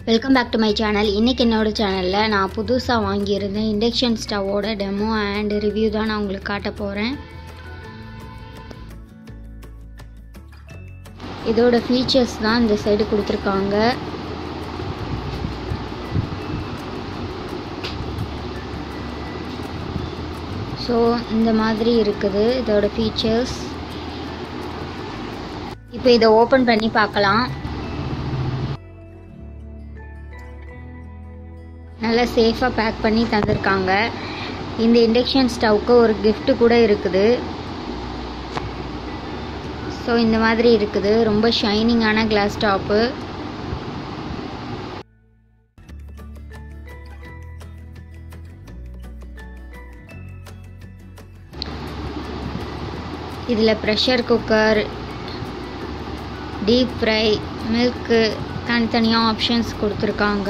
welcome back to my channel இன்றைக்கி என்னோட சேனலில் நான் புதுசாக வாங்கியிருந்தேன் இண்டக்ஷன் ஸ்டவ்வோட டெமோ அண்ட் ரிவ்யூ தான் நான் உங்களுக்கு காட்ட போகிறேன் இதோட ஃபீச்சர்ஸ் தான் இந்த சைடு கொடுத்துருக்காங்க ஸோ இந்த மாதிரி இருக்குது இதோட ஃபீச்சர்ஸ் இப்போ இதை ஓப்பன் பண்ணி பார்க்கலாம் நல்லா சேஃபாக பேக் பண்ணி தந்திருக்காங்க இந்த இண்டக்ஷன் ஸ்டவ்க்கு ஒரு gift கூட இருக்குது ஸோ இந்த மாதிரி இருக்குது ரொம்ப ஷைனிங்கான கிளாஸ் டாப்பு இதில் pressure cooker deep fry milk தனித்தனியாக ஆப்ஷன்ஸ் கொடுத்துருக்காங்க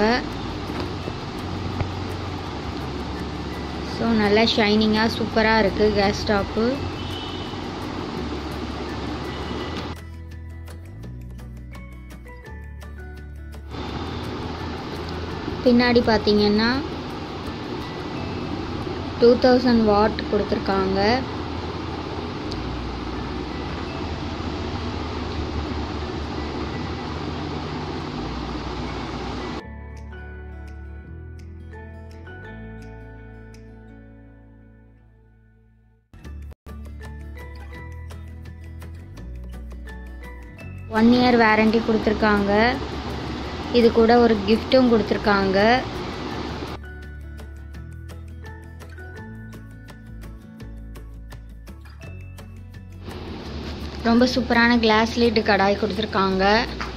ஸோ நல்லா ஷைனிங்காக சூப்பராக இருக்குது கேஸ் ஸ்டாப்பு பின்னாடி பார்த்தீங்கன்னா டூ தௌசண்ட் வாட் கொடுத்துருக்காங்க ஒன் இயர் வேரண்டி கொடுத்துருக்காங்க இது கூட ஒரு கிஃப்ட்டும் கொடுத்துருக்காங்க ரொம்ப சூப்பரான கிளாஸ் லிட் கடாய் கொடுத்துருக்காங்க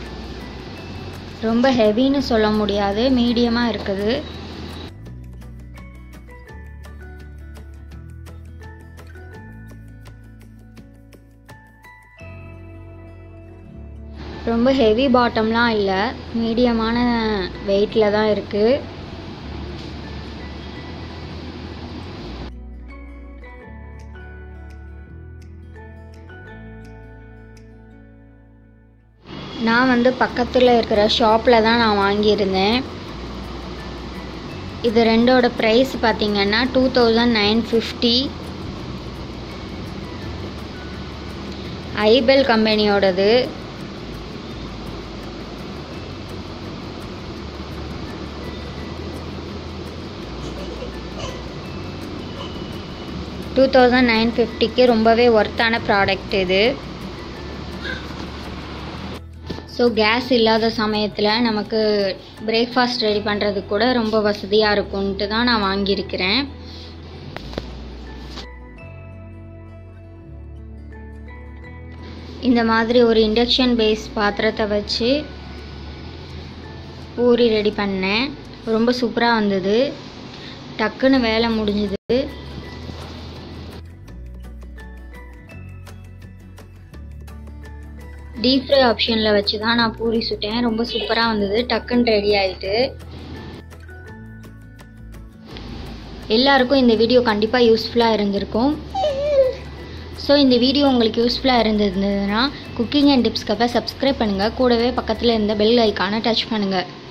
ரொம்ப ஹெவின்னு சொல்ல முடியாது மீடியமாக இருக்குது ரொம்ப ஹெவி பாட்டம்லாம் இல்லை மீடியமான வெயிட்டில் தான் இருக்குது நான் வந்து பக்கத்தில் இருக்கிற ஷாப்பில் தான் நான் வாங்கியிருந்தேன் இது ரெண்டோட ப்ரைஸ் பார்த்தீங்கன்னா two thousand nine fifty iBell கம்பெனியோடது டூ தௌசண்ட் நைன் ஃபிஃப்டிக்கு ரொம்பவே ஒர்த்தான ப்ராடக்ட் இது ஸோ கேஸ் இல்லாத சமயத்தில் நமக்கு பிரேக்ஃபாஸ்ட் ரெடி பண்ணுறதுக்கு கூட ரொம்ப வசதியாக இருக்கும்ன்ட்டு தான் நான் வாங்கியிருக்கிறேன் இந்த மாதிரி ஒரு இண்டக்ஷன் பேஸ் பாத்திரத்தை வச்சு பூரி ரெடி பண்ணேன் ரொம்ப சூப்பராக வந்தது டக்குன்னு வேலை முடிஞ்சுது டீப் ஃப்ரை ஆப்ஷனில் வச்சு தான் நான் பூரி சுட்டேன் ரொம்ப சூப்பராக வந்தது டக்குன்னு ரெடி ஆயிட்டு எல்லாருக்கும் இந்த வீடியோ கண்டிப்பாக யூஸ்ஃபுல்லாக இருந்திருக்கும் ஸோ இந்த வீடியோ உங்களுக்கு யூஸ்ஃபுல்லாக இருந்ததுன்னா குக்கிங் அண்ட் டிப்ஸ்க்காக சப்ஸ்கிரைப் பண்ணுங்கள் கூடவே பக்கத்தில் இருந்த பெல் ஐக்கானை டச் பண்ணுங்கள்